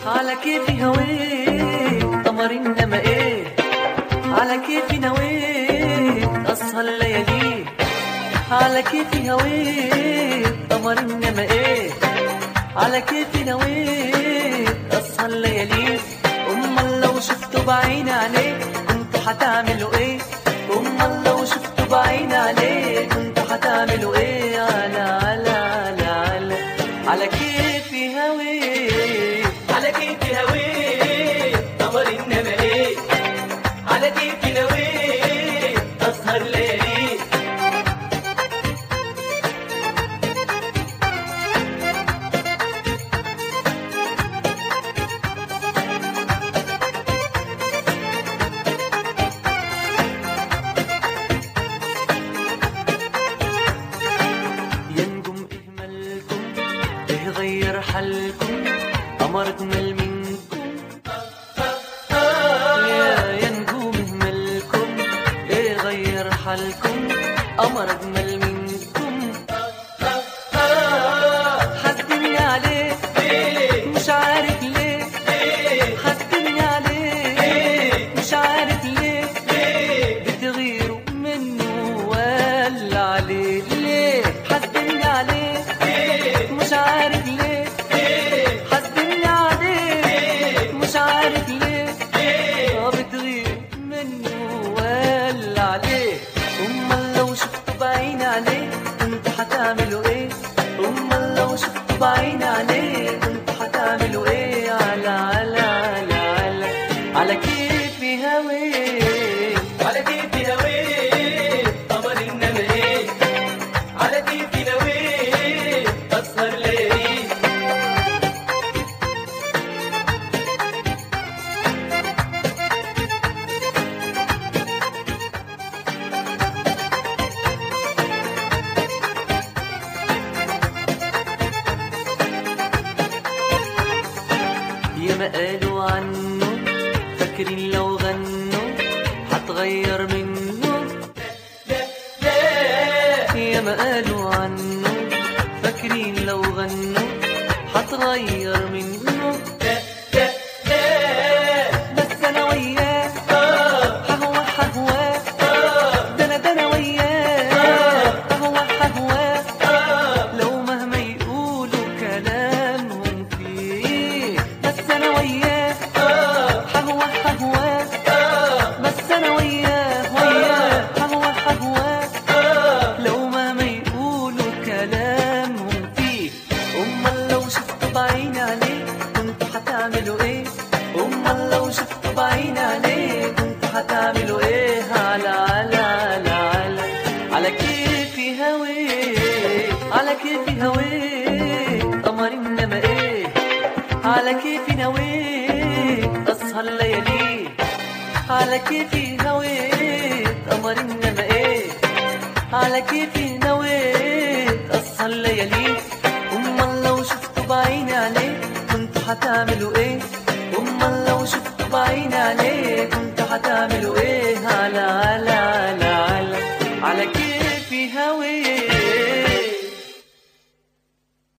على كيفي هويت قمر انما ايه على كيفي نويت اسهر ليالي على كيفي هويت قمر انما ايه على كيفي نويت اسهر ليالي امال لو شفتوا بعين عليك كنتوا هتعملوا ايه امال لو شفتوا بعين عليك كنتوا هتعملوا ايه على على على على على كيفي هويت على كيفي هويت قمر انما ايه على كيفي نويت اسهر ليالي يا نجوم اهملكم ايه غير حالكم قمر اجمل منكم يا يا نجوم اهملكم ايه غير حالكم قمر اجمل منكم حاسدني عليه ليه مش عارف ليه ليه حاسدني عليه مش عارف ليه ليه بتغيروا منه ولا عليه ليه حاسدني عليه ليه مش عارف ليه ليه حاسدني عليه مش عارف ليه ليه اه بتغير منه ولا عليه امال لو شفتوا بعين عليه كنتوا هتعملوا ايه امال لو شفتوا بعين عليه كنتوا هتعملوا ايه على على على على على كيفي هويه على كيفي هويت قمر انما ايه على كيفي نويت اسهر ليالي يا ما قالوا عنه فاكرين لو غنوا هتغير منه لا لا يا ما قالوا عنه فاكرين لو غنوا هتغير منه لا لا لا بس انا وياه آه ههوى ههواه آه ده انا ده انا وياه ههوى ههواه آه لو مهما يقولوا كلامهم فيه بس انا وياه آه ههوى ههواه آه بس انا وياه وياه ههوى ههواه آه لو مهما يقولوا كلامهم فيه امال لو شفتوا بعين عليه كنتوا هتعملوا ايه امال لو شفتوا بعين عليه كنتوا هتعملوا ايه على على على على على كيفي هويه على كيفي هويه قمر انما ايه على كيفي نويت اسهر ليالي على كيفي نويت قمر انما ايه على كيفي نويت اسهر ليالي امال لو شفتوا بعيني عليه كنتوا هتعملوا ايه امال لو شفتوا بعيني عليه كنتوا هتعملوا ايه